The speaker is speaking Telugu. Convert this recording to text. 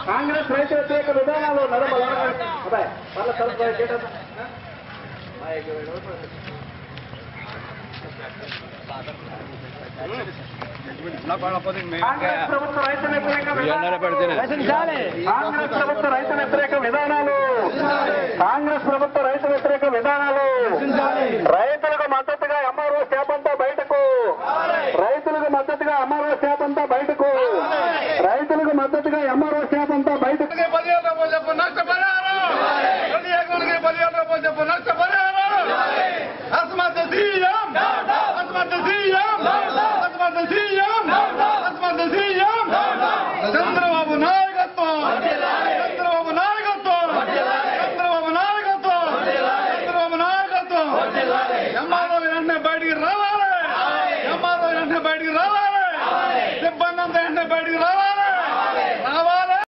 కాంగ్రెస్ రైతు వ్యతిరేక విధానాలు నడమ అబ్బాయి వాళ్ళ తరఫు చేయడం కాంగ్రెస్ ప్రభుత్వ రైతు వ్యతిరేక విధానాలు కాంగ్రెస్ ప్రభుత్వ రైతు వ్యతిరేక విధానాలు కాంగ్రెస్ ప్రభుత్వ రైతు వ్యతిరేక విధానాలు రైతులకు మద్దతుగా ఎంఆర్ఓ శాపంతా బయటకు రైతులకు మద్దతుగా ఎంఆర్ఓ శాపంతా బయటకు రైతులకు మద్దతుగా ఎంఆర్ఓ శాపంతా బయటకు పదిహేను రూపాయలు చెప్పు నష్టపరిహారం ప్రతి ఎకరానికి పదిహేను రూపాయలు చెప్పు నష్టపరిహారం అస్మత్ సీఎం అస్మత్ సీఎం అస్మత్ సీఎం అస్మత్ సీఎం చంద్రబాబు నాయకత్వం చంద్రబాబు నాయకత్వం చంద్రబాబు నాయకత్వం చంద్రబాబు నాయకత్వం ఎంఆర్ఓ వెంటనే బయటికి రావాలి ఎంఆర్ఓ వెంటనే బయటికి రావాలి సిబ్బంది అంతా వెంటనే బయటికి రావాలి